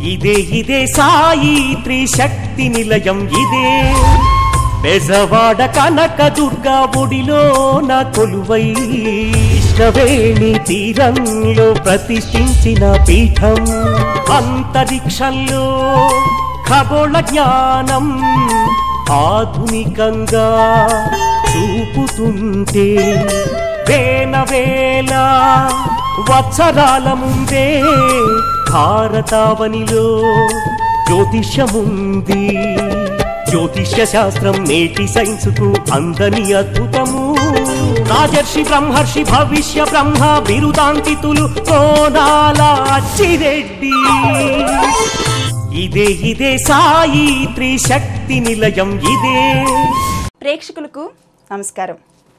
ఇదే ఇదే సాయి త్రిశక్తి నిలయం ఇదే బెజవాడ కనక దుర్గా ఒడిలో నా కొలువై ఇష్టవేణి తీరంలో ప్రతిష్ఠించిన పీఠం అంతరిక్షంలో ఖగోళ జ్ఞానం ఆధునికంగా చూపుతుంటే వేల వేల వత్సరాల ముందే భారతావనిలో జ్యోతిషముంది జ్యోతిష్య శాస్త్రం నేటి సైన్సుకు అందని అద్భుతము రాజర్షి బ్రహ్మర్షి భవిష్య బ్రహ్మ బిరుదాంకితులు కోనాల అచ్చిరెడ్డి ఇదే ఇదే సాయి త్రిశక్తి నిలయం ఇదే ప్రేక్షకులకు నమస్కారం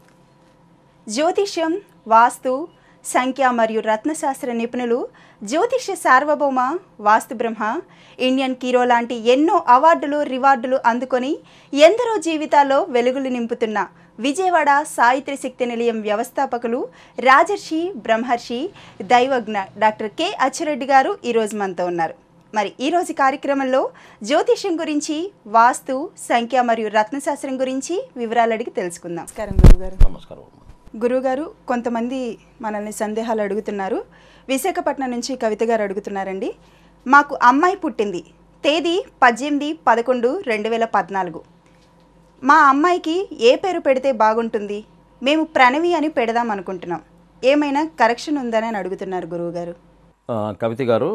జ్యోతిష్యం వాస్తు సంఖ్య మరియు రత్నశాస్త్ర నిపుణులు జ్యోతిష్య సార్వభౌమ వాస్తు బ్రహ్మ ఇండియన్ కీరో లాంటి ఎన్నో అవార్డులు రివార్డులు అందుకొని ఎందరో జీవితాల్లో వెలుగులు నింపుతున్న విజయవాడ సాయిత్రి శక్తి నిలయం వ్యవస్థాపకులు రాజర్షి బ్రహ్మర్షి దైవజ్ఞ డాక్టర్ కె అచ్చిరెడ్డి గారు ఈరోజు మనతో ఉన్నారు మరి ఈ రోజు కార్యక్రమంలో జ్యోతిష్యం గురించి వాస్తు సంఖ్య మరియు రత్నశాస్త్రం గురించి వివరాలు అడిగి తెలుసుకుందాం నమస్కారం గురుగారు నమస్కారం గురుగారు కొంతమంది మనల్ని సందేహాలు అడుగుతున్నారు విశాఖపట్నం నుంచి కవిత గారు అడుగుతున్నారండి మాకు అమ్మాయి పుట్టింది తేదీ పద్దెనిమిది పదకొండు రెండు వేల పద్నాలుగు మా అమ్మాయికి ఏ పేరు పెడితే బాగుంటుంది మేము ప్రణవి అని పెడదాం అనుకుంటున్నాం ఏమైనా కరెక్షన్ ఉందని అని అడుగుతున్నారు గురువుగారు ఆ, కవిత గారు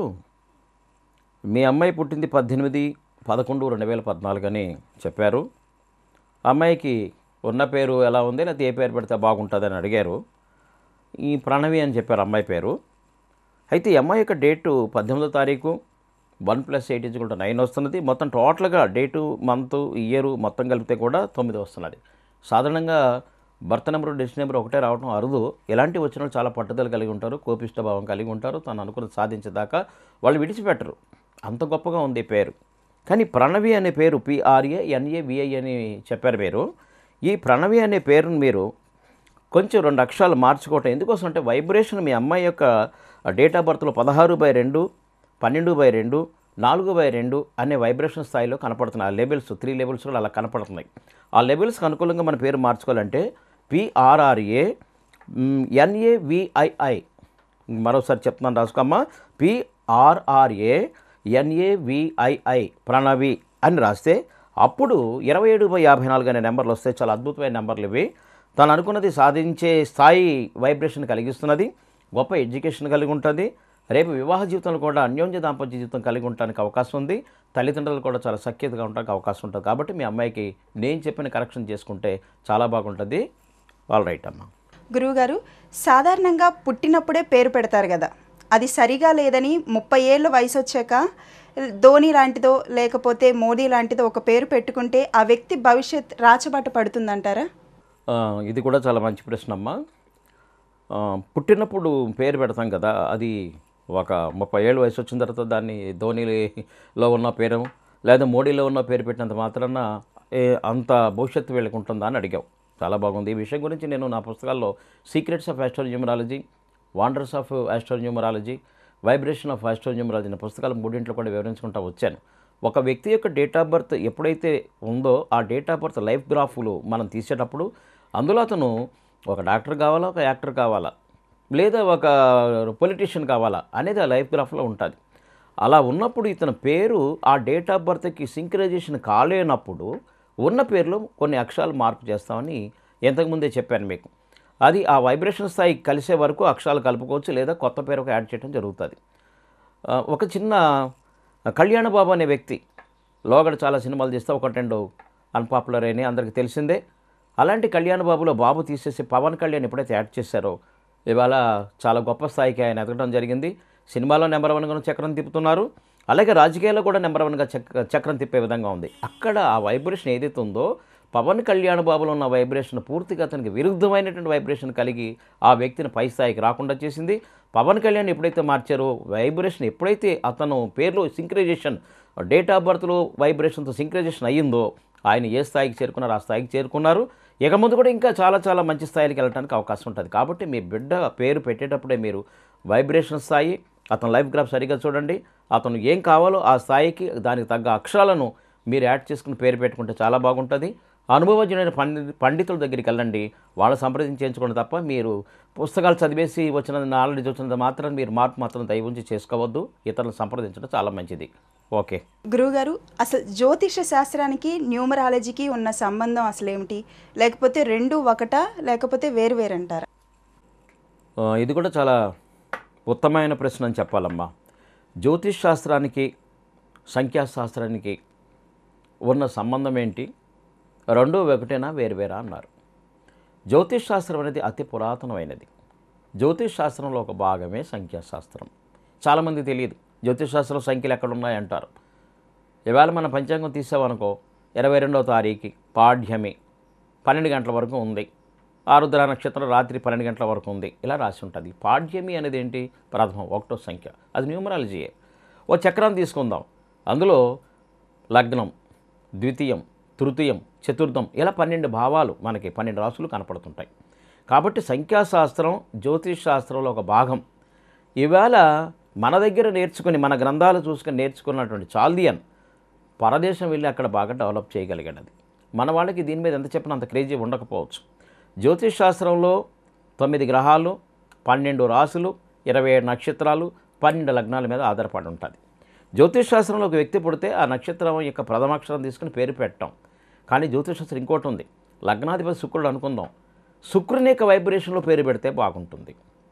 మీ అమ్మాయి పుట్టింది పద్దెనిమిది పదకొండు రెండు వేల పద్నాలుగు అని చెప్పారు అమ్మాయికి ఉన్న పేరు ఎలా ఉంది లేకపోతే ఏ పేరు పెడితే బాగుంటుందని అడిగారు ఈ ప్రణవి అని చెప్పారు అమ్మాయి పేరు అయితే ఈ అమ్మాయి యొక్క డేటు పద్దెనిమిదో తారీఖు one plus eight is nine వస్తున్నది మొత్తం టోటల్గా డేటు మంత్ ఇయర్ మొత్తం కలిపితే కూడా తొమ్మిది వస్తున్నది సాధారణంగా భర్త నెంబర్ డెస్టిన్ నెంబర్ ఒకటే రావడం అరుదు ఇలాంటివి వచ్చిన వాళ్ళు చాలా పట్టుదల కలిగి ఉంటారు కోపిష్ట భావం కలిగి ఉంటారు తను అనుకున్నది సాధించేదాకా వాళ్ళు విడిచిపెట్టరు అంత గొప్పగా ఉంది ఈ పేరు కానీ ప్రణవి అనే పేరు పిఆర్ఏ ఎన్ఏ విఐ అని చెప్పారు మీరు ఈ ప్రణవి అనే పేరును మీరు కొంచెం రెండు అక్షరాలు మార్చుకోవటం ఎందుకోసం అంటే వైబ్రేషన్ మీ అమ్మాయి యొక్క డేట్ ఆఫ్ బర్త్లో పదహారు బై రెండు పన్నెండు బై రెండు నాలుగు బై రెండు అనే వైబ్రేషన్ స్థాయిలో కనపడుతున్నాయి ఆ లెవెల్స్ త్రీ లెవెల్స్ కూడా అలా కనపడుతున్నాయి ఆ లెవెల్స్కి అనుకూలంగా మన పేరు మార్చుకోవాలంటే పిఆర్ఆర్ఏ ఎన్ఏవిఐఐ మరోసారి చెప్తున్నాను రాసుకోమ్మా పిఆర్ఆర్ఏ ఎన్ఏవిఐఐ ప్రణవి అని రాస్తే అప్పుడు ఇరవై ఏడు బై యాభై నాలుగు అనే నెంబర్లు వస్తే చాలా అద్భుతమైన నెంబర్లు ఇవి తను అనుకున్నది సాధించే స్థాయి వైబ్రేషన్ కలిగిస్తున్నది గొప్ప ఎడ్యుకేషన్ కలిగి ఉంటుంది రేపు వివాహ జీవితంలో కూడా అన్యోన్య దాంపత్య జీవితం కలిగి ఉండడానికి అవకాశం ఉంది తల్లిదండ్రులు కూడా చాలా సఖ్యతగా ఉండడానికి అవకాశం ఉంటుంది కాబట్టి మీ అమ్మాయికి నేను చెప్పిన కరెక్షన్ చేసుకుంటే చాలా బాగుంటుంది ఆల్ రైట్ అమ్మా గురువుగారు సాధారణంగా పుట్టినప్పుడే పేరు పెడతారు కదా అది సరిగా లేదని ముప్పై ఏళ్ళ వయసు వచ్చాక ధోని లాంటిదో లేకపోతే మోడీ లాంటిదో ఒక పేరు పెట్టుకుంటే ఆ వ్యక్తి భవిష్యత్ రాచబాట పడుతుందంటారా ఆ, ఇది కూడా చాలా మంచి ప్రశ్న అమ్మా ఆ, పుట్టినప్పుడు పేరు పెడతాం కదా అది ఒక ముప్పై ఏళ్ళు వయసు వచ్చిన తర్వాత దాన్ని ధోనిలో ఉన్న పేరు లేదా మోడీలో ఉన్న పేరు పెట్టినంత మాత్రాన ఏ అంత భవిష్యత్తు వీళ్ళకి ఉంటుందా అని అడిగావు చాలా బాగుంది ఈ విషయం గురించి నేను నా పుస్తకాల్లో secrets of astronumerology wonders of astronumerology vibration of astronumerology అనే పుస్తకాలు మూడింట్లో కూడా వివరించుకుంటూ వచ్చాను ఒక వ్యక్తి యొక్క డేట్ ఆఫ్ బర్త్ ఎప్పుడైతే ఉందో ఆ డేట్ ఆఫ్ బర్త్ లైఫ్ గ్రాఫ్లు మనం తీసేటప్పుడు అందులో అతను ఒక డాక్టర్ కావాలా ఒక యాక్టర్ కావాలా లేదా ఒక పొలిటీషియన్ కావాలా అనేది ఆ లైఫ్ గ్రాఫ్లో ఉంటుంది అలా ఉన్నప్పుడు ఇతని పేరు ఆ డేట్ ఆఫ్ బర్త్కి సింక్రైజేషన్ కాలేనప్పుడు ఉన్న పేరులో కొన్ని అక్షరాలు మార్పు చేస్తామని ఇంతకుముందే చెప్పాను మీకు అది ఆ వైబ్రేషన్ స్థాయి కలిసే వరకు అక్షరాలు కలుపుకోవచ్చు లేదా కొత్త పేరు ఒక యాడ్ చేయడం జరుగుతుంది ఆ, ఒక చిన్న కళ్యాణ బాబు అనే వ్యక్తి లోగడ చాలా సినిమాలు చేస్తే ఒకటి రెండు అన్పాపులర్ అయినాయి అందరికీ తెలిసిందే అలాంటి కళ్యాణ బాబులో బాబు తీసేసి పవన్ కళ్యాణ్ ఎప్పుడైతే యాడ్ చేశారో ఇవాళ చాలా గొప్ప స్థాయికి ఆయన ఎదగడం జరిగింది సినిమాలో నెంబర్ వన్గా చక్రం తిప్పుతున్నారు అలాగే రాజకీయాల్లో కూడా నెంబర్ వన్గా చక్ర చక్రం తిప్పే విధంగా ఉంది అక్కడ ఆ వైబ్రేషన్ ఏదైతే ఉందో పవన్ కళ్యాణ్ బాబులో ఉన్న వైబ్రేషన్ పూర్తిగా అతనికి విరుద్ధమైనటువంటి వైబ్రేషన్ కలిగి ఆ వ్యక్తిని పై స్థాయికి రాకుండా చేసింది పవన్ కళ్యాణ్ ఎప్పుడైతే మార్చారో వైబ్రేషన్ ఎప్పుడైతే అతను పేర్లో సింక్రైజేషన్ డేట్ ఆఫ్ బర్త్లో వైబ్రేషన్తో సింక్రైజేషన్ అయ్యిందో ఆయన ఏ స్థాయికి చేరుకున్నారో ఆ స్థాయికి చేరుకున్నారు ఇక ముందు కూడా ఇంకా చాలా చాలా మంచి స్థాయికి వెళ్ళడానికి అవకాశం ఉంటుంది కాబట్టి మీ బిడ్డ పేరు పెట్టేటప్పుడే మీరు వైబ్రేషన్ స్థాయి అతను లైఫ్ గ్రాఫ్ సరిగ్గా చూడండి అతను ఏం కావాలో ఆ స్థాయికి దానికి తగ్గ అక్షరాలను మీరు యాడ్ చేసుకుని పేరు పెట్టుకుంటే చాలా బాగుంటుంది అనుభవజ్ఞులైన పండి పండితుల దగ్గరికి వెళ్ళండి వాళ్ళ సంప్రదించి చేయించుకోండి తప్ప మీరు పుస్తకాలు చదివేసి వచ్చిన నాలెడ్జ్ వచ్చినంత మాత్రం మీరు మార్పు మాత్రం దయ ఉంచి చేసుకోవద్దు ఇతరులను సంప్రదించడం చాలా మంచిది ఓకే గురువుగారు అసలు జ్యోతిష శాస్త్రానికి న్యూమరాలజీకి ఉన్న సంబంధం అసలు ఏమిటి లేకపోతే రెండు ఒకటా లేకపోతే వేరు వేరు అంటారా ఆ, ఇది కూడా చాలా ఉత్తమమైన ప్రశ్న అని చెప్పాలమ్మా జ్యోతిష్ శాస్త్రానికి సంఖ్యాశాస్త్రానికి ఉన్న సంబంధం ఏంటి రెండు ఒకటేనా వేరువేరా అన్నారు జ్యోతిష్ శాస్త్రం అనేది అతి పురాతనమైనది జ్యోతిష్ శాస్త్రంలో ఒక భాగమే సంఖ్యాశాస్త్రం చాలామంది తెలియదు జ్యోతిష్ శాస్త్రం సంఖ్యలు ఎక్కడ ఉన్నాయంటారు ఇవాళ మన పంచాంగం తీసామనుకో ఇరవై రెండవ తారీఖు పాఠ్యమి పన్నెండు గంటల వరకు ఉంది ఆరుద్ర నక్షత్రం రాత్రి పన్నెండు గంటల వరకు ఉంది ఇలా రాసి ఉంటుంది పాఠ్యమి అనేది ఏంటి ప్రథమం ఒకటో సంఖ్య అది న్యూమరాలజీయే ఓ చక్రం తీసుకుందాం అందులో లగ్నం ద్వితీయం తృతీయం చతుర్థం ఇలా పన్నెండు భావాలు మనకి పన్నెండు రాసులు కనపడుతుంటాయి కాబట్టి సంఖ్యాశాస్త్రం జ్యోతిష్ శాస్త్రంలో ఒక భాగం ఇవాళ మన దగ్గర నేర్చుకుని మన గ్రంథాలు చూసుకొని నేర్చుకున్నటువంటి చాల్దియన్ పరదేశం వెళ్ళి అక్కడ బాగా డెవలప్ చేయగలిగాడు అది మన వాళ్ళకి దీని మీద ఎంత చెప్పినా అంత క్రేజీ ఉండకపోవచ్చు జ్యోతిష్ శాస్త్రంలో తొమ్మిది గ్రహాలు పన్నెండు రాసులు ఇరవై ఏడు నక్షత్రాలు పన్నెండు లగ్నాల మీద ఆధారపడి ఉంటుంది జ్యోతిష్ శాస్త్రంలో ఒక వ్యక్తి పుడితే ఆ నక్షత్రం యొక్క ప్రథమాక్షరం తీసుకుని పేరు పెట్టాం కానీ జ్యోతిష్ శాస్త్రం ఇంకోటి ఉంది లగ్నాధిపతి శుక్రుడు అనుకుందాం శుక్రుని యొక్క వైబ్రేషన్లో పేరు పెడితే బాగుంటుంది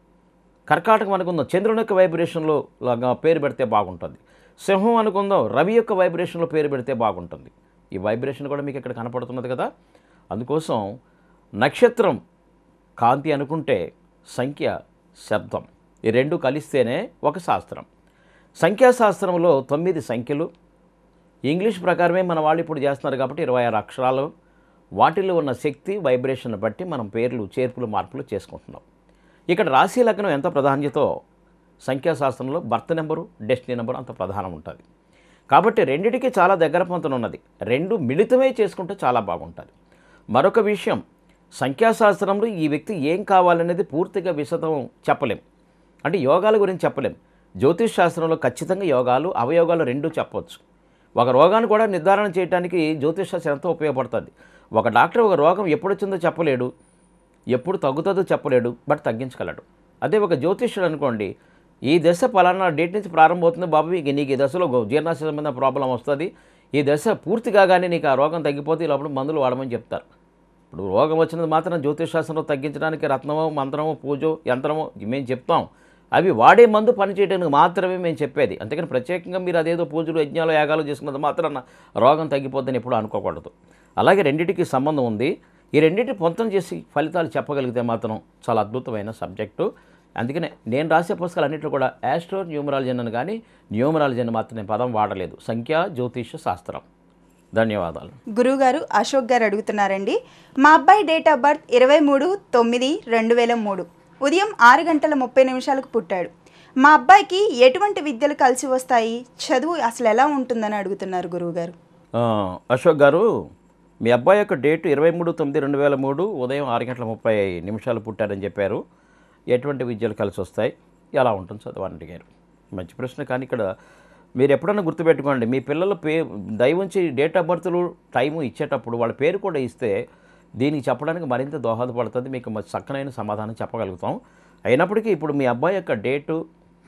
కర్కాటకం అనుకుందాం చంద్రుని యొక్క వైబ్రేషన్లో లాగా పేరు పెడితే బాగుంటుంది సింహం అనుకుందాం రవి యొక్క వైబ్రేషన్లో పేరు పెడితే బాగుంటుంది ఈ వైబ్రేషన్ కూడా మీకు ఇక్కడ కనపడుతున్నది కదా అందుకోసం నక్షత్రం కాంతి అనుకుంటే సంఖ్య శబ్దం ఈ రెండు కలిస్తేనే ఒక శాస్త్రం సంఖ్యాశాస్త్రంలో తొమ్మిది సంఖ్యలు ఇంగ్లీష్ ప్రకారమే మన వాళ్ళు ఇప్పుడు చేస్తున్నారు కాబట్టి ఇరవై ఆరు అక్షరాలు వాటిలో ఉన్న శక్తి వైబ్రేషన్ బట్టి మనం పేర్లు చేర్పులు మార్పులు చేసుకుంటున్నాం ఇక్కడ రాశి లగ్నం ఎంత ప్రాధాన్యతో సంఖ్యాశాస్త్రంలో బర్త్ నెంబరు డెస్టినీ నెంబరు అంత ప్రధానం ఉంటుంది కాబట్టి రెండిటికి చాలా దగ్గర పొంతన ఉన్నది రెండు మిళితమే చేసుకుంటే చాలా బాగుంటుంది మరొక విషయం సంఖ్యాశాస్త్రంలో ఈ వ్యక్తి ఏం కావాలనేది పూర్తిగా విశదం చెప్పలేం అంటే యోగాల గురించి చెప్పలేం జ్యోతిష్ శాస్త్రంలో ఖచ్చితంగా యోగాలు అవయోగాలు రెండూ చెప్పవచ్చు ఒక రోగాన్ని కూడా నిర్ధారణ చేయడానికి జ్యోతిష్ శాస్త్రం ఎంతో ఉపయోగపడుతుంది ఒక డాక్టర్ ఒక రోగం ఎప్పుడు వచ్చిందో చెప్పలేడు ఎప్పుడు తగ్గుతుందో చెప్పలేడు బట్ తగ్గించగలడు అదే ఒక జ్యోతిష్యుడు అనుకోండి ఈ దశ పలానా డేట్ నుంచి ప్రారంభమవుతుంది బాబు ఇక నీకు ఈ దశలో గో- జీర్ణాశయ సంబంధ ప్రాబ్లం వస్తుంది ఈ దశ పూర్తి కాగానే నీకు ఆ రోగం తగ్గిపోతే ఈ లోపల మందులు వాడమని చెప్తారు ఇప్పుడు రోగం వచ్చినది మాత్రం జ్యోతిష్ శాస్త్రంలో తగ్గించడానికి రత్నమో మంత్రమో పూజో యంత్రమో మేము చెప్తాం అవి వాడే మందు పనిచేయడానికి మాత్రమే మేము చెప్పేది అంతేకాని ప్రత్యేకంగా మీరు అదేదో పూజలు యజ్ఞాలు యాగాలు చేసుకున్నది మాత్రాన రోగం తగ్గిపోద్దని ఎప్పుడు అనుకోకూడదు అలాగే రెండింటికి సంబంధం ఉంది ఈ రెండింటి పొంతం చేసి ఫలితాలు చెప్పగలిగితే మాత్రం చాలా అద్భుతమైన సబ్జెక్టు అందుకనే నేను రాసే పుస్తకాలు అన్నింటిలో కూడా యాస్ట్రో న్యూమరాలజీ అని కానీ న్యూమరాలజీ అని మాత్రం నేను పదం వాడలేదు సంఖ్యా జ్యోతిష శాస్త్రం ధన్యవాదాలు గురువుగారు అశోక్ గారు అడుగుతున్నారండి మా అబ్బాయి డేట్ ఆఫ్ బర్త్ ఇరవై మూడు తొమ్మిది రెండు వేల మూడు ఉదయం ఆరు గంటల ముప్పై నిమిషాలకు పుట్టాడు మా అబ్బాయికి ఎటువంటి విద్యలు కలిసి వస్తాయి చదువు అసలు ఎలా ఉంటుందని అడుగుతున్నారు గురువుగారు ఆ, అశోక్ గారు మీ అబ్బాయి యొక్క డేట్ ఇరవై మూడు తొమ్మిది రెండు వేల మూడు ఉదయం ఆరు గంటల ముప్పై నిమిషాలు పుట్టారని చెప్పారు ఎటువంటి విద్యలు కలిసి వస్తాయి ఎలా ఉంటుంది చదవని అడిగారు మంచి ప్రశ్న కానీ ఇక్కడ మీరు ఎప్పుడన్నా గుర్తుపెట్టుకోండి మీ పిల్లల పే దయవుంచి డేట్ ఆఫ్ బర్త్లు టైము ఇచ్చేటప్పుడు వాళ్ళ పేరు కూడా ఇస్తే దీనికి చెప్పడానికి మరింత దోహదపడుతుంది మీకు మ- చక్కనైన సమాధానం చెప్పగలుగుతాం అయినప్పటికీ ఇప్పుడు మీ అబ్బాయి యొక్క డేటు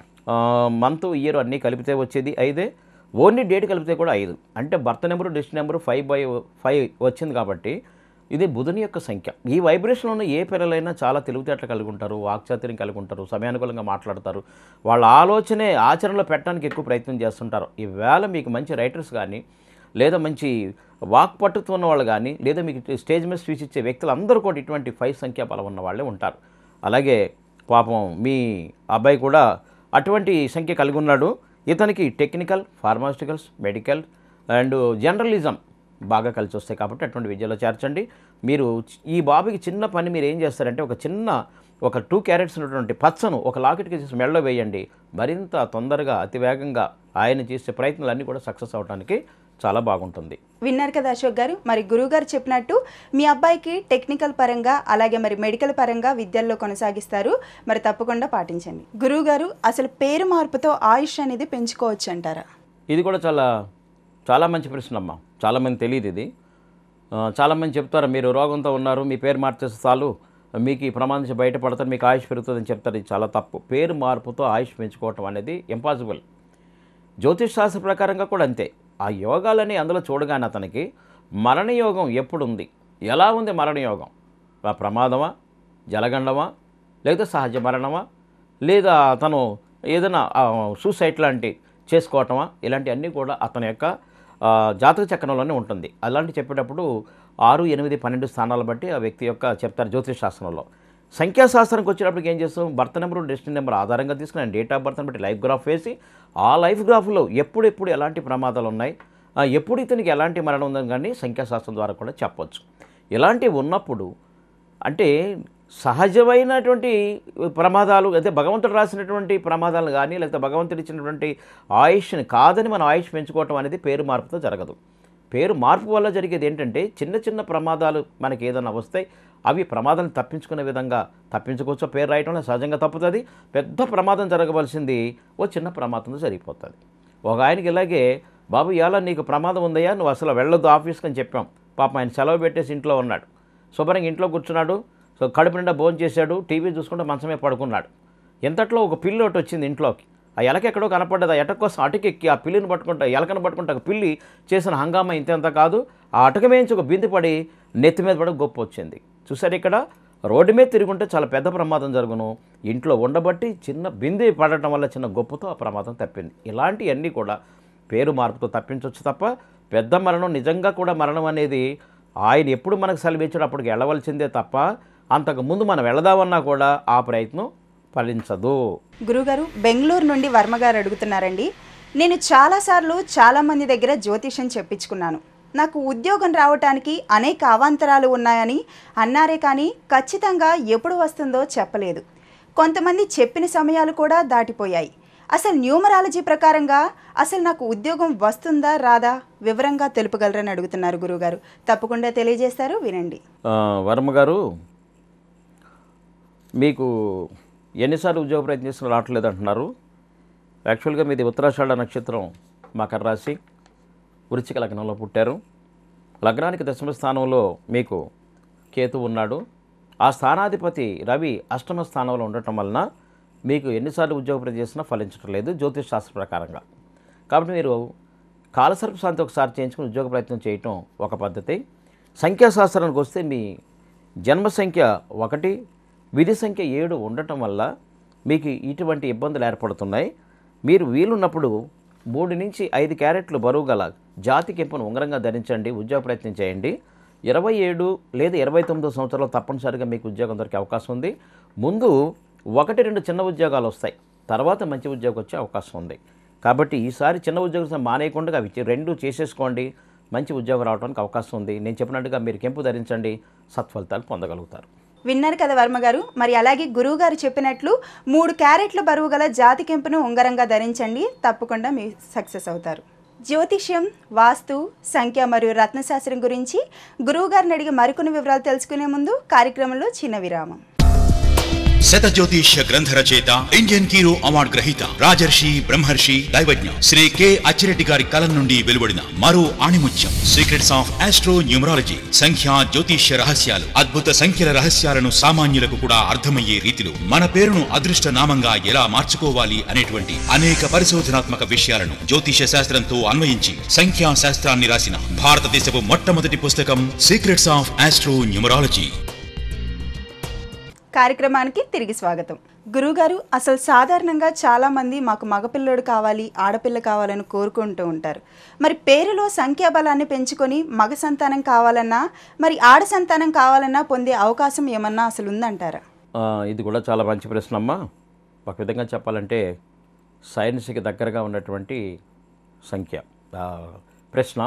మంత్ ఇయర్ అన్నీ కలిపితే వచ్చేది ఐదే ఓన్లీ డేట్ కలిపితే కూడా ఐదు అంటే భర్త నెంబరు డిస్ట్ నెంబరు ఫైవ్ బై ఫైవ్ వచ్చింది కాబట్టి ఇది బుధుని యొక్క సంఖ్య ఈ వైబ్రేషన్లో ఉన్న ఏ పిల్లలైనా చాలా తెలివితేటలు కలిగి ఉంటారు వాక్చాతుర్యం కలిగి ఉంటారు సమయానుకూలంగా మాట్లాడతారు వాళ్ళ ఆలోచనే ఆచరణలో పెట్టడానికి ఎక్కువ ప్రయత్నం చేస్తుంటారు ఈవేళ మీకు మంచి రైటర్స్ కానీ లేదా మంచి వాక్ పట్టుతో ఉన్న వాళ్ళు కానీ లేదా మీకు స్టేజ్ మీద స్పీచ్ ఇచ్చే వ్యక్తులు అందరూ కూడా ఇటువంటి ఫైవ్ సంఖ్యా బలం ఉన్న వాళ్ళే ఉంటారు అలాగే పాపం మీ అబ్బాయి కూడా అటువంటి సంఖ్య కలిగి ఉన్నాడు ఇతనికి technical pharmaceuticals medical and journalism బాగా కలిసి వస్తాయి కాబట్టి అటువంటి విద్యలో చేర్చండి మీరు చి- ఈ బాబుకి చిన్న పని మీరు ఏం చేస్తారంటే ఒక చిన్న ఒక టూ క్యారెట్స్ ఉన్నటువంటి పచ్చను ఒక లాకెట్కి చేసి మెడలో వేయండి మరింత తొందరగా అతి వేగంగా ఆయన చేసే ప్రయత్నాలు అన్నీ కూడా సక్సెస్ అవడానికి చాలా బాగుంటుంది విన్నారు కదా అశోక్ గారు మరి గురువు గారు చెప్పినట్టు మీ అబ్బాయికి టెక్నికల్ పరంగా అలాగే మరి మెడికల్ పరంగా విద్యల్లో కొనసాగిస్తారు మరి తప్పకుండా పాటించండి గురువు గారు అసలు పేరు మార్పుతో ఆయుష్ అనేది పెంచుకోవచ్చు అంటారా ఇది కూడా చాలా చాలా మంచి ప్రశ్న అమ్మా చాలామంది తెలియదు ఇది ఆ, చాలామంది చెప్తారు మీరు రోగంతో ఉన్నారు మీ పేరు మార్చేస్తే చాలు మీకు ఈ ప్రమాదం నుంచి బయటపడతారు మీకు ఆయుష్ పెరుగుతుందని చెప్తారు ఇది చాలా తప్పు పేరు మార్పుతో ఆయుష్ పెంచుకోవటం అనేది ఇంపాసిబుల్ జ్యోతిష్ శాస్త్ర ప్రకారంగా కూడా అంతే ఆ యోగాలని అందులో చూడగానే అతనికి మరణయోగం ఎప్పుడుంది ఎలా ఉంది మరణయోగం ఆ ప్రమాదమా జలగండమా లేదా సహజ మరణమా లేదా అతను ఏదైనా సూసైడ్ లాంటి చేసుకోవటమా ఇలాంటివన్నీ కూడా అతని యొక్క ఆ, జాతక చక్రంలోనే ఉంటుంది అలాంటి చెప్పేటప్పుడు ఆరు ఎనిమిది పన్నెండు స్థానాలు బట్టి ఆ వ్యక్తి యొక్క చెప్తారు జ్యోతిష్ శాస్త్రంలో సంఖ్యాశాస్త్రానికి వచ్చేటప్పటికి ఏం చేస్తాం బర్త్ నెంబర్ డెస్టినీ నెంబర్ ఆధారంగా తీసుకుని ఆయన డేట్ ఆఫ్ బర్త్ని బట్టి లైఫ్ గ్రాఫ్ వేసి ఆ లైఫ్ గ్రాఫ్లో ఎప్పుడెప్పుడు ఎలాంటి ప్రమాదాలు ఉన్నాయి ఆ, ఎప్పుడు ఇతనికి ఎలాంటి మరణం ఉందని కానీ సంఖ్యాశాస్త్రం ద్వారా కూడా చెప్పొచ్చు ఇలాంటివి ఉన్నప్పుడు అంటే సహజమైనటువంటి ప్రమాదాలు అయితే భగవంతుడు రాసినటువంటి ప్రమాదాలు కానీ లేకపోతే భగవంతుడు ఇచ్చినటువంటి ఆయుష్ని కాదని మనం ఆయుష్ పెంచుకోవటం అనేది పేరు మార్పుతో జరగదు పేరు మార్పు వల్ల జరిగేది ఏంటంటే చిన్న చిన్న ప్రమాదాలు మనకి ఏదైనా వస్తాయి అవి ప్రమాదాన్ని తప్పించుకునే విధంగా తప్పించుకోవచ్చు పేరు రాయటంలో సహజంగా తప్పుతుంది పెద్ద ప్రమాదం జరగవలసింది ఓ చిన్న ప్రమాదంతో జరిగిపోతుంది ఒక ఆయనకి ఇలాగే బాబు ఇలా నీకు ప్రమాదం ఉందయ్యా నువ్వు అసలు వెళ్ళొద్దు ఆఫీస్కి అని చెప్పాం పాప ఆయన సెలవు పెట్టేసి ఇంట్లో ఉన్నాడు శుభ్రంగా ఇంట్లో కూర్చున్నాడు సో కడుపు నిండా భోజనం చేశాడు టీవీ చూసుకుంటూ మంచమే పడుకున్నాడు ఎంతట్లో ఒక పిల్లి ఒకటి వచ్చింది ఇంట్లోకి ఆ ఎలక ఎక్కడో కనపడ్డది ఆ ఎటక కోసం అటకెక్కి ఆ పిల్లిని పట్టుకుంటా ఎలకను పట్టుకుంటా ఒక పిల్లి చేసిన హంగామా ఇంతెంత కాదు ఆ అటక వేయించి ఒక బింది పడి నెత్తి మీద పడి గొప్ప వచ్చింది చూసారు ఇక్కడ రోడ్డు మీద తిరుగుంటే చాలా పెద్ద ప్రమాదం జరుగును ఇంట్లో ఉండబట్టి చిన్న బింది పడటం వల్ల చిన్న గొప్పతో ఆ ప్రమాదం తప్పింది ఇలాంటివన్నీ కూడా పేరు మార్పుతో తప్పించవచ్చు తప్ప పెద్ద మరణం నిజంగా కూడా మరణం అనేది ఆయన ఎప్పుడు మనకు సెలవిచ్చాడు అప్పటికి వెళ్ళవలసిందే తప్ప అంతకు ముందు మనం వెళదామన్నా కూడా ఆ ప్రయత్నం ఫలించదు గురుగారు బెంగళూరు నుండి వర్మ గారు అడుగుతున్నారండి నేను చాలాసార్లు చాలామంది దగ్గర జ్యోతిషం చెప్పించుకున్నాను నాకు ఉద్యోగం రావటానికి అనేక అవాంతరాలు ఉన్నాయని అన్నారే కానీ ఖచ్చితంగా ఎప్పుడు వస్తుందో చెప్పలేదు కొంతమంది చెప్పిన సమయాలు కూడా దాటిపోయాయి అసలు న్యూమరాలజీ ప్రకారంగా అసలు నాకు ఉద్యోగం వస్తుందా రాదా వివరంగా తెలుపగలరని అడుగుతున్నారు గురుగారు తప్పకుండా తెలియజేస్తారు వినండి ఆ, వర్మ గారు మీకు ఎన్నిసార్లు ఉద్యోగ ప్రయత్నం చేసినా రావట్లేదు అంటున్నారు యాక్చువల్గా మీది ఉత్తరాషాఢ నక్షత్రం మకర రాశి వృచ్చిక లగ్నంలో పుట్టారు లగ్నానికి దశమ స్థానంలో మీకు కేతు ఉన్నాడు ఆ స్థానాధిపతి రవి అష్టమ స్థానంలో ఉండటం వలన మీకు ఎన్నిసార్లు ఉద్యోగ ప్రయత్నం చేసినా ఫలించడం లేదు జ్యోతిష్ శాస్త్ర ప్రకారంగా కాబట్టి మీరు కాలసర్ప శాంతి ఒకసారి చేయించుకుని ఉద్యోగ ప్రయత్నం చేయటం ఒక పద్ధతి సంఖ్యాశాస్త్రానికి వస్తే మీ జన్మ సంఖ్య ఒకటి విధి సంఖ్య ఏడు ఉండటం వల్ల మీకు ఇటువంటి ఇబ్బందులు ఏర్పడుతున్నాయి మీరు వీలున్నప్పుడు మూడు నుంచి ఐదు క్యారెట్లు బరువు గల జాతి కెంపును ఉంగరంగా ధరించండి ఉద్యోగ ప్రయత్నం చేయండి ఇరవై ఏడు లేదా ఇరవై తొమ్మిదో సంవత్సరాలు తప్పనిసరిగా మీకు ఉద్యోగం దొరికే అవకాశం ఉంది ముందు ఒకటి రెండు చిన్న ఉద్యోగాలు వస్తాయి తర్వాత మంచి ఉద్యోగం వచ్చే అవకాశం ఉంది కాబట్టి ఈసారి చిన్న ఉద్యోగం మానేయకుండా అవి రెండు చేసేసుకోండి మంచి ఉద్యోగం రావడానికి అవకాశం ఉంది నేను చెప్పినట్టుగా మీరు కెంపు ధరించండి సత్ఫలితాలు పొందగలుగుతారు విన్నారు కదా వర్మ గారు మరి అలాగే గురువు గారు చెప్పినట్లు మూడు క్యారెట్ల బరువు గల జాతి కెంపును ఉంగరంగా ధరించండి తప్పకుండా మీరు సక్సెస్ అవుతారు జ్యోతిష్యం వాస్తు సంఖ్య మరియు రత్నశాస్త్రం గురించి గురువు గారిని అడిగి మరికొన్ని వివరాలు తెలుసుకునే ముందు కార్యక్రమంలో చిన్న విరామం శత జ్యోతిష్య గ్రంథ రచయిత ఇండియన్ హీరో అవార్డు గ్రహీత రాజర్షి బ్రహ్మర్షి దైవజ్ఞ శ్రీ కె అచ్చిరెడ్డి గారి కలం నుండి వెలువడిన మరో ఆణిముత్యం సీక్రెట్స్ ఆఫ్ ఆస్ట్రో న్యూమరాలజీ సంఖ్యా జ్యోతిష్య రహస్యాలు అద్భుత సంఖ్యల రహస్యాలను సామాన్యులకు కూడా అర్థమయ్యే రీతిలో మన పేరును అదృష్ట నామంగా ఎలా మార్చుకోవాలి అనేటువంటి అనేక పరిశోధనాత్మక విషయాలను జ్యోతిష శాస్త్రంతో అన్వయించి సంఖ్యా శాస్త్రాన్ని రాసిన భారతదేశపు మొట్టమొదటి పుస్తకం సీక్రెట్స్ ఆఫ్ ఆస్ట్రో న్యూమరాలజీ కార్యక్రమానికి తిరిగి స్వాగతం గురుగారు అసలు సాధారణంగా చాలామంది మాకు మగపిల్లడు కావాలి ఆడపిల్ల కావాలని కోరుకుంటూ ఉంటారు మరి పేరులో సంఖ్యాబలాన్ని పెంచుకొని మగ సంతానం కావాలన్నా మరి ఆడ సంతానం కావాలన్నా పొందే అవకాశం ఏమన్నా అసలు ఉందంటారా ఆ, ఇది కూడా చాలా మంచి ప్రశ్న అమ్మా ఒక విధంగా చెప్పాలంటే సైన్స్కి దగ్గరగా ఉన్నటువంటి సంఖ్య ఆ, ప్రశ్న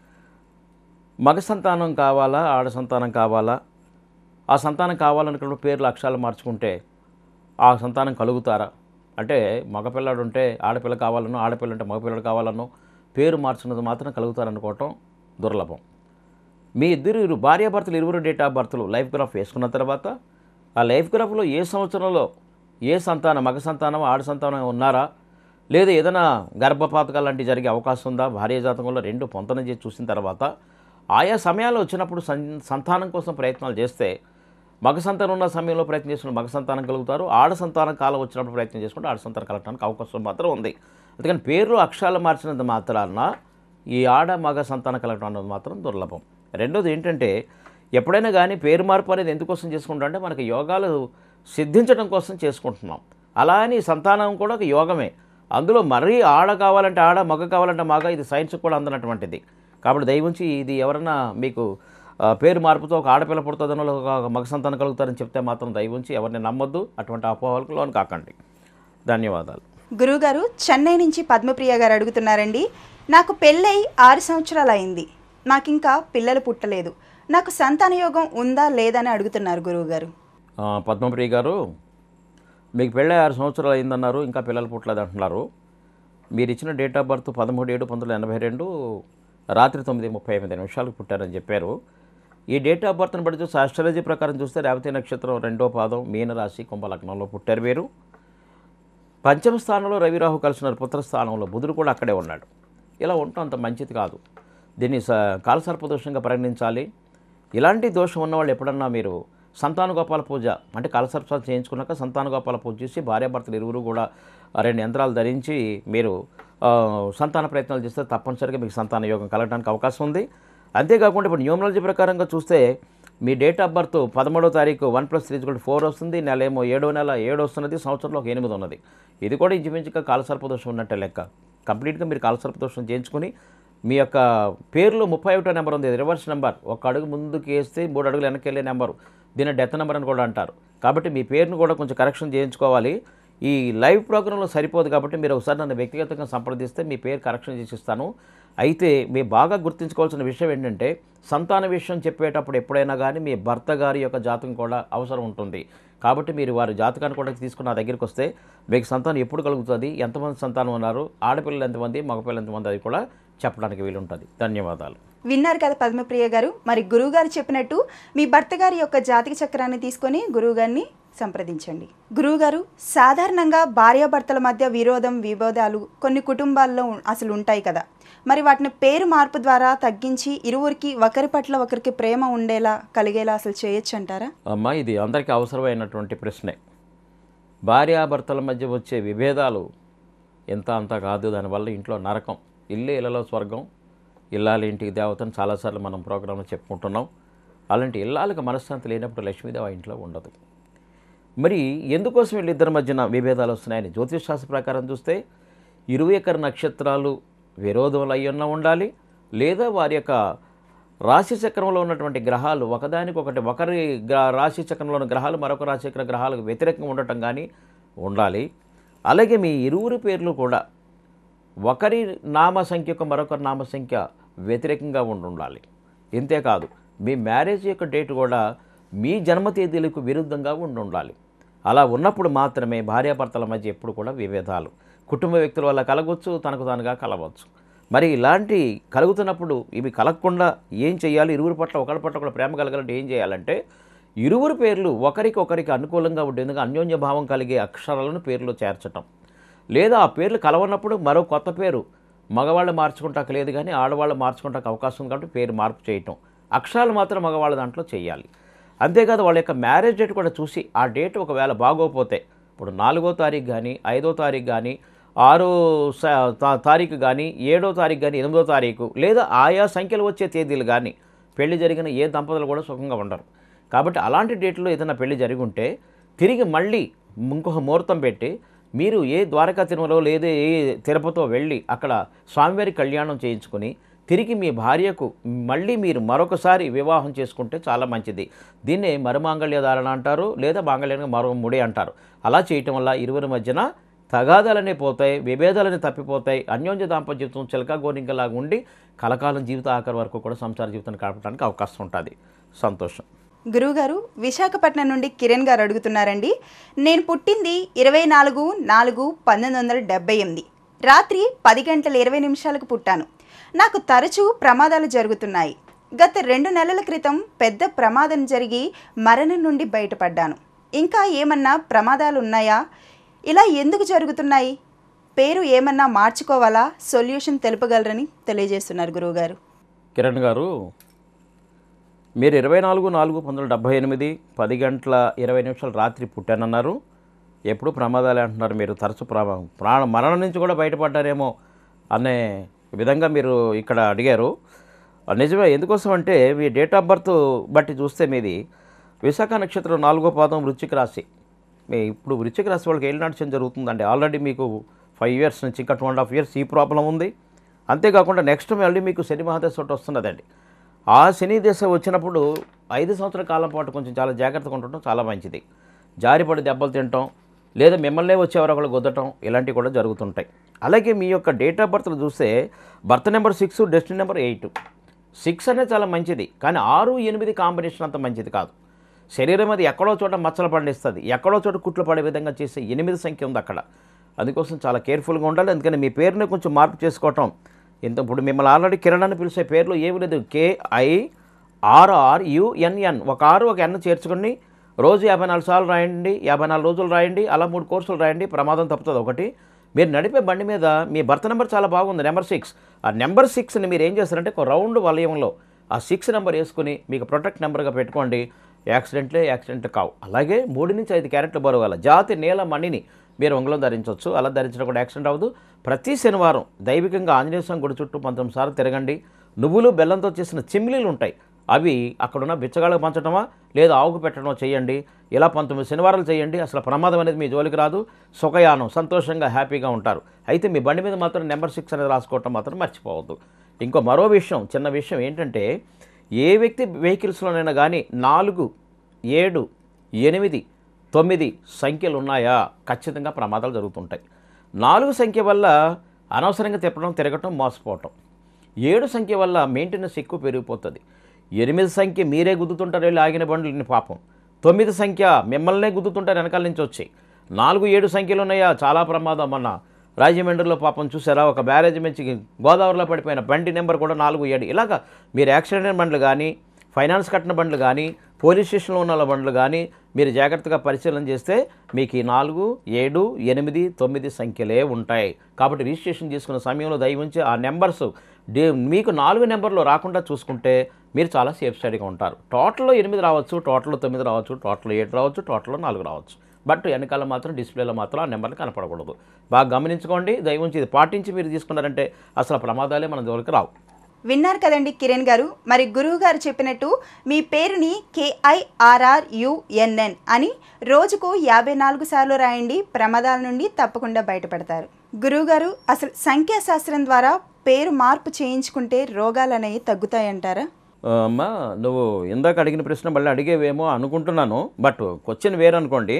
మగ సంతానం కావాలా ఆడ సంతానం కావాలా ఆ సంతానం కావాలనుకున్న పేర్లు అక్షరాలు మార్చుకుంటే ఆ సంతానం కలుగుతారా అంటే మగపిల్లాడు ఉంటే ఆడపిల్ల కావాలనో ఆడపిల్ల ఉంటే మగపిల్లడు కావాలనో పేరు మార్చున్నది మాత్రం కలుగుతారనుకోవటం దుర్లభం మీ ఇద్దరు ఇరు భార్యాభర్తలు ఇరువురు డేట్ ఆఫ్ బర్త్లు లైఫ్ గ్రాఫ్ వేసుకున్న తర్వాత ఆ లైఫ్ గ్రాఫ్లో ఏ సంవత్సరంలో ఏ సంతానం మగ సంతానం ఆడ సంతానం ఉన్నారా లేదా ఏదైనా గర్భపాతకాలు లాంటివి జరిగే అవకాశం ఉందా భార్య జాతకంలో రెండు పొంతన చేసి చూసిన తర్వాత ఆయా సమయాలు వచ్చినప్పుడు సం- సంతానం కోసం ప్రయత్నాలు చేస్తే మగ సంతానం ఉన్న సమయంలో ప్రయత్నం చేసుకుని మగ సంతానం కలుగుతారు ఆడ సంతానం కాలం వచ్చినప్పుడు ప్రయత్నం చేసుకుంటే ఆడ సంతానం కలగడానికి అవకాశం మాత్రం ఉంది అందుకని పేర్లు అక్షరాలు మార్చినంత మాత్రాన ఈ ఆడ మగ సంతానం కలగడం అన్నది మాత్రం దుర్లభం రెండోది ఏంటంటే ఎప్పుడైనా కానీ పేరు మార్పు అనేది ఎందుకోసం చేసుకుంటాం అంటే మనకి యోగాలు సిద్ధించడం కోసం చేసుకుంటున్నాం అలా అని సంతానం కూడా ఒక యోగమే అందులో మరీ ఆడ కావాలంటే ఆడ మగ కావాలంటే మగ ఇది సైన్స్ కూడా అందనటువంటిది కాబట్టి దయవుంచి ఇది ఎవరన్నా మీకు ఆ, పేరు మార్పుతో ఒక ఆడపిల్ల పుడుతుందనో ఒక మగ సంతానం కలుగుతారని చెప్తే మాత్రం దయవుంచి ఎవరిని నమ్మొద్దు అటువంటి అపోహలకు లోను కాకండి ధన్యవాదాలు గురువుగారు చెన్నై నుంచి పద్మప్రియ గారు అడుగుతున్నారండి నాకు పెళ్ళై ఆరు సంవత్సరాలు అయింది నాకు ఇంకా పిల్లలు పుట్టలేదు నాకు సంతాన యోగం ఉందా లేదని అడుగుతున్నారు గురువుగారు ఆ, పద్మప్రియ గారు మీకు పెళ్ళి ఆరు సంవత్సరాలు అయిందన్నారు ఇంకా పిల్లలు పుట్టలేదు అంటున్నారు మీరు ఇచ్చిన డేట్ ఆఫ్ బర్త్ పదమూడు ఏడు పంతొమ్మిది ఎనభై రెండు రాత్రి తొమ్మిది ముప్పై ఎనిమిది నిమిషాలకు పుట్టారని చెప్పారు ఈ డేట్ ఆఫ్ బర్త్ని బట్టి చూస్తే ఆస్ట్రాలజీ ప్రకారం చూస్తే రేవతి నక్షత్రం రెండో పాదం మీనరాశి కుంభలగ్నంలో పుట్టారు వీరు పంచమ స్థానంలో రవి రాహు కలిసినారు పుత్ర స్థానంలో బుధుడు కూడా అక్కడే ఉన్నాడు ఇలా ఉండటం అంత మంచిది కాదు దీన్ని స కాలసర్ప దోషంగా పరిగణించాలి ఇలాంటి దోషం ఉన్నవాళ్ళు ఎప్పుడన్నా మీరు సంతాన గోపాల పూజ అంటే కాలసర్పాలు చేయించుకున్నాక సంతాన గోపాల పూజ చేసి భార్యాభర్తలు ఇరువురు కూడా ఆ రెండు యంత్రాలు ధరించి మీరు ఆ, సంతాన ప్రయత్నాలు చేస్తే తప్పనిసరిగా మీకు సంతాన యోగం కలగడానికి అవకాశం ఉంది అంతేకాకుండా ఇప్పుడు న్యూమరాలజీ ప్రకారంగా చూస్తే మీ డేట్ ఆఫ్ బర్త్ పదమూడో తారీఖు వన్ ప్లస్ త్రీ కూడా ఫోర్ వస్తుంది నెల ఏమో ఏడో నెల ఏడు వస్తున్నది సంవత్సరంలో ఒక ఎనిమిది ఉన్నది ఇది కూడా ఇంచుమించుగా కాలసర్పదోషం ఉన్నట్టే లెక్క కంప్లీట్గా మీరు కాలసర్పదోషం చేయించుకుని మీ యొక్క పేరులో ముప్పై ఒకటో నెంబర్ ఉంది రివర్స్ నెంబర్ ఒక అడుగు ముందుకు వేస్తే మూడు అడుగులు వెనక్కి వెళ్ళే నెంబరు దీన్ని డెత్ నెంబర్ అని కూడా అంటారు కాబట్టి మీ పేరును కూడా కొంచెం కరెక్షన్ చేయించుకోవాలి ఈ లైవ్ ప్రోగ్రాంలో సరిపోదు కాబట్టి మీరు ఒకసారి నన్ను వ్యక్తిగతంగా సంప్రదిస్తే మీ పేరు కరెక్షన్ చేసి ఇస్తాను అయితే మీ బాగా గుర్తుంచుకోవాల్సిన విషయం ఏంటంటే సంతాన విషయం చెప్పేటప్పుడు ఎప్పుడైనా కానీ మీ భర్త గారి యొక్క జాతకం కూడా అవసరం ఉంటుంది కాబట్టి మీరు వారి జాతకాన్ని కూడా తీసుకుని నా దగ్గరికి వస్తే మీకు సంతానం ఎప్పుడు కలుగుతుంది ఎంతమంది సంతానం ఉన్నారు ఆడపిల్లలు ఎంతమంది మగపిల్లలు ఎంతమంది అది కూడా చెప్పడానికి వీలుంటుంది ధన్యవాదాలు విన్నారు కదా పద్మప్రియ గారు మరి గురువుగారు చెప్పినట్టు మీ భర్త గారి యొక్క జాతక చక్రాన్ని తీసుకొని గురువుగారిని సంప్రదించండి గురువుగారు సాధారణంగా భార్యాభర్తల మధ్య విరోధం విభేదాలు కొన్ని కుటుంబాల్లో ఉం- అసలు ఉంటాయి కదా మరి వాటిని పేరు మార్పు ద్వారా తగ్గించి ఇరువురికి ఒకరి పట్ల ఒకరికి ప్రేమ ఉండేలా కలిగేలా అసలు చేయొచ్చు అంటారా అమ్మ ఇది అందరికీ అవసరమైనటువంటి ప్రశ్నే భార్యాభర్తల మధ్య వచ్చే విభేదాలు ఎంత అంత కాదు దానివల్ల ఇంట్లో నరకం ఇల్లే ఇళ్ళలో స్వర్గం ఇల్లాలి ఇంటికి దేవతని చాలాసార్లు మనం ప్రోగ్రాంలో చెప్పుకుంటున్నాం అలాంటి ఇల్లాలకు మనశ్శాంతి లేనప్పుడు లక్ష్మీదేవి ఆ ఇంట్లో ఉండదు మరి ఎందుకోసం వీళ్ళిద్దరి మధ్యన విభేదాలు వస్తున్నాయని జ్యోతిష్ శాస్త్ర ప్రకారం చూస్తే ఇరవై ఎకర నక్షత్రాలు విరోధములు అయ్యున్న ఉండాలి లేదా వారి యొక్క రాశి చక్రంలో ఉన్నటువంటి గ్రహాలు ఒకదానికొకటి ఒకరి గ్ర- రాశి చక్రంలోని గ్రహాలు మరొక రాశి చక్ర గ్రహాలకు వ్యతిరేకంగా ఉండటం కానీ ఉండాలి అలాగే మీ ఇరువురి పేర్లు కూడా ఒకరి నామ సంఖ్యకు మరొకరి నామ సంఖ్య వ్యతిరేకంగా ఉండి ఉండాలి ఇంతేకాదు మీ మ్యారేజ్ యొక్క డేట్ కూడా మీ జన్మ తేదీలకు విరుద్ధంగా ఉండి ఉండాలి అలా ఉన్నప్పుడు మాత్రమే భార్యాభర్తల మధ్య ఎప్పుడు కూడా విభేదాలు కుటుంబ వ్యక్తుల వల్ల కలగవచ్చు తనకు తానుగా కలవచ్చు మరి ఇలాంటి కలుగుతున్నప్పుడు ఇవి కలగకుండా ఏం చేయాలి ఇరువురి పట్ల ఒకరి పట్ల ఒకరు ప్రేమ కలగాలంటే ఏం చేయాలంటే ఇరువురు పేర్లు ఒకరికి ఒకరికి అనుకూలంగా ఉండేందుకు అన్యోన్య భావం కలిగే అక్షరాలను పేర్లు చేర్చటం లేదా ఆ పేర్లు కలవనప్పుడు మరో కొత్త పేరు మగవాళ్ళు మార్చుకుంటాక లేదు కానీ ఆడవాళ్ళు మార్చుకుంటాక అవకాశం ఉంది కాబట్టి పేరు మార్పు చేయటం అక్షరాలు మాత్రం మగవాళ్ళ దాంట్లో చేయాలి అంతేకాదు వాళ్ళ యొక్క మ్యారేజ్ డేట్ కూడా చూసి ఆ డేట్ ఒకవేళ బాగోపోతే ఇప్పుడు నాలుగో తారీఖు కానీ ఐదో తారీఖు కానీ ఆరో స- తా- తారీఖు కానీ ఏడో తారీఖు కానీ ఎనిమిదో తారీఖు లేదా ఆయా సంఖ్యలు వచ్చే తేదీలు కానీ పెళ్లి జరిగిన ఏ దంపతులు కూడా సుఖంగా ఉండరు కాబట్టి అలాంటి డేట్లో ఏదైనా పెళ్లి జరిగి ఉంటే తిరిగి మళ్ళీ ఇంకొక ముహూర్తం పెట్టి మీరు ఏ ద్వారకా తిరుమలలో లేదా ఏ తిరుపతిలో వెళ్ళి అక్కడ స్వామివారి కళ్యాణం చేయించుకుని తిరిగి మీ భార్యకు మళ్ళీ మీరు మరొకసారి వివాహం చేసుకుంటే చాలా మంచిది దీన్నే మరుమాంగళ్య ధారణ అంటారు లేదా మాంగళ్యానికి మరో ముడి అంటారు అలా చేయటం వల్ల ఇరువురి మధ్యన తగాదాలనే పోతాయి విభేదాలనే తప్పిపోతాయి అన్యోన్య దాంపత్య జీవితం చిలక గోరింకలాగా ఉండి కలకాలం జీవిత ఆఖరి వరకు కూడా సంసార జీవితాన్ని గడపడానికి అవకాశం ఉంటుంది సంతోషం గురువుగారు విశాఖపట్నం నుండి కిరణ్ గారు అడుగుతున్నారండి నేను పుట్టింది ఇరవై నాలుగు నాలుగు పంతొమ్మిది వందల డెబ్బై ఎనిమిది రాత్రి పది గంటల ఇరవై నిమిషాలకు పుట్టాను నాకు తరచూ ప్రమాదాలు జరుగుతున్నాయి గత రెండు నెలల క్రితం పెద్ద ప్రమాదం జరిగి మరణం నుండి బయటపడ్డాను ఇంకా ఏమన్నా ప్రమాదాలు ఉన్నాయా ఇలా ఎందుకు జరుగుతున్నాయి పేరు ఏమన్నా మార్చుకోవాలా సొల్యూషన్ తెలుపగలరని తెలియజేస్తున్నారు గురువుగారు కిరణ్ గారు మీరు ఇరవై నాలుగు నాలుగు పంతొమ్మిది వందల డెబ్భై ఎనిమిది పది గంటల ఇరవై నిమిషాలు రాత్రి పుట్టానన్నారు ఎప్పుడు ప్రమాదాలే అంటున్నారు మీరు తరచు ప్రమా ప్రాణ మరణం నుంచి కూడా బయటపడ్డారేమో అనే విధంగా మీరు ఇక్కడ అడిగారు నిజమే ఎందుకోసం అంటే మీ డేట్ ఆఫ్ బర్త్ బట్టి చూస్తే మీది విశాఖ నక్షత్రం నాలుగో పాదం వృశ్చిక రాశి మీ ఇప్పుడు వృశ్చిక రాశి వాళ్ళకి ఏలినాటి జరుగుతుందండి ఆల్రెడీ మీకు ఫైవ్ ఇయర్స్ నుంచి ఇంకా టూ అండ్ హాఫ్ ఇయర్స్ ఈ ప్రాబ్లం ఉంది అంతేకాకుండా నెక్స్ట్ మళ్ళీ మీకు శని మహాదశ ఒకటి వస్తున్నదండి ఆ శని దశ వచ్చినప్పుడు ఐదు సంవత్సరాల కాలం పాటు కొంచెం చాలా జాగ్రత్తగా ఉండటం చాలా మంచిది జారిపడి దెబ్బలు తినటం లేదా మిమ్మల్నే వచ్చి ఎవరొకరు గుద్దటం ఇలాంటివి కూడా జరుగుతుంటాయి అలాగే మీ యొక్క డేట్ ఆఫ్ బర్త్లు చూస్తే birth number six destiny number eight six అనేది చాలా మంచిది కానీ ఆరు ఎనిమిది కాంబినేషన్ అంత మంచిది కాదు శరీరం అది ఎక్కడో చోట మచ్చలు పండిస్తుంది ఎక్కడో చోట కుట్లు పడే విధంగా చేసే ఎనిమిది సంఖ్య ఉంది అక్కడ అందుకోసం చాలా కేర్ఫుల్గా ఉండాలి అందుకని మీ పేరుని కొంచెం మార్పు చేసుకోవటం ఇంత ఇప్పుడు మిమ్మల్ని ఆల్రెడీ కిరణ్ అని పిలిచే పేర్లు ఏమి లేదు కేఐ ఆర్ఆర్ యుఎన్ఎన్ ఒక ఆరు ఒక ఎన్ చేర్చుకొని రోజు యాభై నాలుగు సార్లు రాయండి యాభై నాలుగు రోజులు రాయండి అలా మూడు కోర్సులు రాయండి ప్రమాదం తప్పుతుంది ఒకటి మీరు నడిపే బండి మీద మీ బర్త్ నెంబర్ చాలా బాగుంది నెంబర్ సిక్స్ ఆ నెంబర్ సిక్స్ని మీరు ఏం చేస్తారంటే ఒక రౌండ్ వలయంలో ఆ సిక్స్ నెంబర్ వేసుకుని మీకు ప్రొటెక్ట్ నెంబర్గా పెట్టుకోండి యాక్సిడెంట్లే యాక్సిడెంట్ కావు అలాగే మూడు నుంచి ఐదు క్యారెట్లు బరువు జాతి నేల మణిని మీరు ఒంగలో ధరించవచ్చు అలా ధరించడం కూడా యాక్సిడెంట్ అవ్వదు ప్రతి శనివారం దైవికంగా ఆంజనేయ స్వామి గుడి చుట్టూ పంతొమ్మిది సార్లు తిరగండి నువ్వులు బెల్లంతో చేసిన చిమ్లీలు ఉంటాయి అవి అక్కడున్న బిచ్చగాళ్ళకు పంచడమా లేదా ఆవుకు పెట్టడమో చేయండి ఇలా పంతొమ్మిది శనివారాలు చేయండి అసలు ప్రమాదం అనేది మీ జోలికి రాదు సుఖయానం సంతోషంగా హ్యాపీగా ఉంటారు అయితే మీ బండి మీద మాత్రం నెంబర్ సిక్స్ అనేది రాసుకోవటం మాత్రం మర్చిపోవద్దు ఇంకో మరో విషయం చిన్న విషయం ఏంటంటే ఏ వ్యక్తి వెహికల్స్లోనైనా కానీ నాలుగు ఏడు ఎనిమిది తొమ్మిది సంఖ్యలు ఉన్నాయా ఖచ్చితంగా ప్రమాదాలు జరుగుతుంటాయి నాలుగు సంఖ్య వల్ల అనవసరంగా తిప్పడం తిరగటం మోసపోవటం ఏడు సంఖ్య వల్ల మెయింటెనెన్స్ ఎక్కువ పెరిగిపోతుంది ఎనిమిది సంఖ్య మీరే గుద్దుతుంటారు వెళ్ళి ఆగిన బండ్లు పాపం తొమ్మిది సంఖ్య మిమ్మల్నే గుద్దుతుంటారు వెనకాల నుంచి వచ్చి నాలుగు ఏడు సంఖ్యలు ఉన్నాయా చాలా ప్రమాదం మొన్న రాజమండ్రిలో పాపం చూసారా ఒక బ్యారేజ్ మంచి గోదావరిలో పడిపోయిన బండి నెంబర్ కూడా నాలుగు ఏడు ఇలాగా మీరు యాక్సిడెంట్ బండ్లు కానీ ఫైనాన్స్ కట్టిన బండ్లు కానీ పోలీస్ స్టేషన్లో ఉన్న వాళ్ళ బండ్లు కానీ మీరు జాగ్రత్తగా పరిశీలన చేస్తే మీకు ఈ నాలుగు ఏడు ఎనిమిది తొమ్మిది సంఖ్యలే ఉంటాయి కాబట్టి రిజిస్ట్రేషన్ చేసుకున్న సమయంలో దయవుంచి ఆ నెంబర్స్ డే మీకు నాలుగు నెంబర్లు రాకుండా చూసుకుంటే మీరు చాలా సేఫ్ సైడ్గా ఉంటారు టోటల్లో ఎనిమిది రావచ్చు టోటల్లో తొమ్మిది రావచ్చు టోటల్లో ఏడు రావచ్చు టోటల్లో నాలుగు రావచ్చు బట్ వెనకాల మాత్రం డిస్ప్లేలో మాత్రం ఆ నెంబర్లు కనపడకూడదు బాగా గమనించుకోండి దయవుంచి ఇది పాటించి మీరు తీసుకున్నారంటే అసలు ప్రమాదాలే మన జోలికి రావు విన్నారు కదండి కిరణ్ గారు మరి గురువు గారు చెప్పినట్టు మీ పేరుని కేఐఆర్ఆర్ యుఎన్ఎన్ అని రోజుకు యాభై నాలుగు సార్లు రాయండి ప్రమాదాల నుండి తప్పకుండా బయటపడతారు గురువు గారు అసలు సంఖ్యాశాస్త్రం ద్వారా పేరు మార్పు చేయించుకుంటే రోగాలు అనేవి తగ్గుతాయంటారా ఆ, అమ్మా నువ్వు ఇందాక అడిగిన ప్రశ్న మళ్ళీ అడిగేవేమో అనుకుంటున్నాను బట్ క్వశ్చన్ వేరు అనుకోండి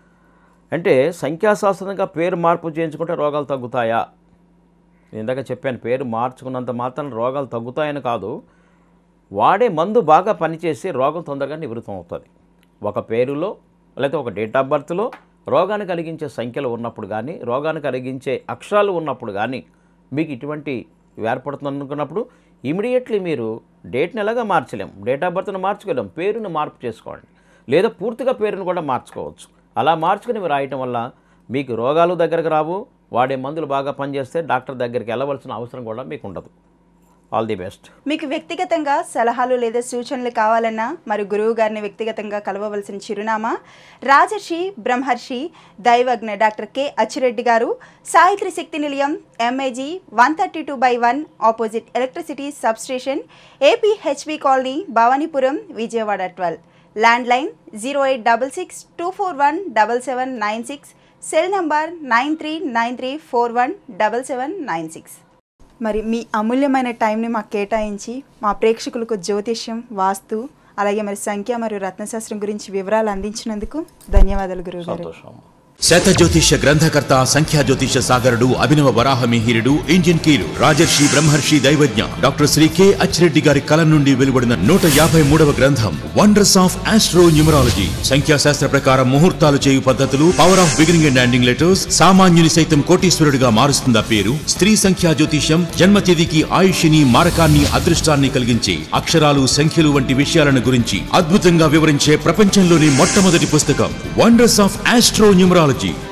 అంటే సంఖ్యాశాస్త్రంగా పేరు మార్పు చేయించుకుంటే రోగాలు తగ్గుతాయా నేను ఇందాక చెప్పాను పేరు మార్చుకున్నంత మాత్రం రోగాలు తగ్గుతాయని కాదు వాడే మందు బాగా పనిచేసి రోగం తొందరగా నివృత్తం అవుతుంది ఒక పేరులో లేకపోతే ఒక డేట్ ఆఫ్ బర్త్లో రోగాన్ని కలిగించే సంఖ్యలు ఉన్నప్పుడు కానీ రోగాన్ని కలిగించే అక్షరాలు ఉన్నప్పుడు కానీ మీకు ఇటువంటి ఏర్పడుతుంది అనుకున్నప్పుడు ఇమీడియట్లీ మీరు డేట్ని ఎలాగా మార్చలేం డేట్ ఆఫ్ బర్త్ను మార్చుకోలేం పేరును మార్పు చేసుకోండి లేదా పూర్తిగా పేరును కూడా మార్చుకోవచ్చు అలా మార్చుకుని మీరు రాయటం వల్ల మీకు రోగాలు దగ్గరకు రావు వాడే మందులు బాగా పనిచేస్తే డాక్టర్ దగ్గరికి వెళ్ళవలసిన అవసరం కూడా మీకు ఉండదు ఆల్ ది బెస్ట్ మీకు వ్యక్తిగతంగా సలహాలు లేదా సూచనలు కావాలన్నా మరి గురువు గారిని వ్యక్తిగతంగా కలవవలసిన చిరునామా రాజర్షి బ్రహ్మర్షి దైవజ్ఞ డాక్టర్ కె అచ్చిరెడ్డి గారు సాయిత్రి శక్తి నిలయం MAG one thirty two by one opposite electricity substation AP HB colony Bhavanipuram Vijayawada twelve land line zero eight double six two four one double seven nine six cell number nine three nine three four one double seven nine six మరి మీ అమూల్యమైన టైంని మాకు కేటాయించి మా ప్రేక్షకులకు జ్యోతిష్యం వాస్తు అలాగే మరి సంఖ్య మరియు రత్నశాస్త్రం గురించి వివరాలు అందించినందుకు ధన్యవాదాలు గురువుగారు సంతోషం శత జ్యోతిష గ్రంథకర్త సంఖ్యా జ్యోతిష సాగరుడు అభినవ వరాహ మిహిరుడు ఇంజిన్ కీలు రాజర్షి బ్రహ్మర్షి దైవజ్ఞ డాక్టర్ శ్రీ కె అచ్చిరెడ్డి గారి కలం నుండి వెలువడిన నూట యాభై మూడవ గ్రంథం వండర్స్ ఆఫ్ ఆస్ట్రో న్యూమరాలజీ సంఖ్యాశాస్త్ర ప్రకారం ముహూర్తాలు చేయు పద్ధతులు power of beginning and ending letters సామాన్యుని సైతం కోటీశ్వరుడిగా మారుస్తుందా పేరు స్త్రీ సంఖ్యా జ్యోతిషం జన్మ తేదీకి ఆయుష్ని మారకాన్ని అదృష్టాన్ని కలిగించే అక్షరాలు సంఖ్యలు వంటి విషయాలను గురించి అద్భుతంగా వివరించే ప్రపంచంలోని మొట్టమొదటి పుస్తకం వండర్స్ ఆఫ్ ఆస్ట్రో న్యూమరాలజీ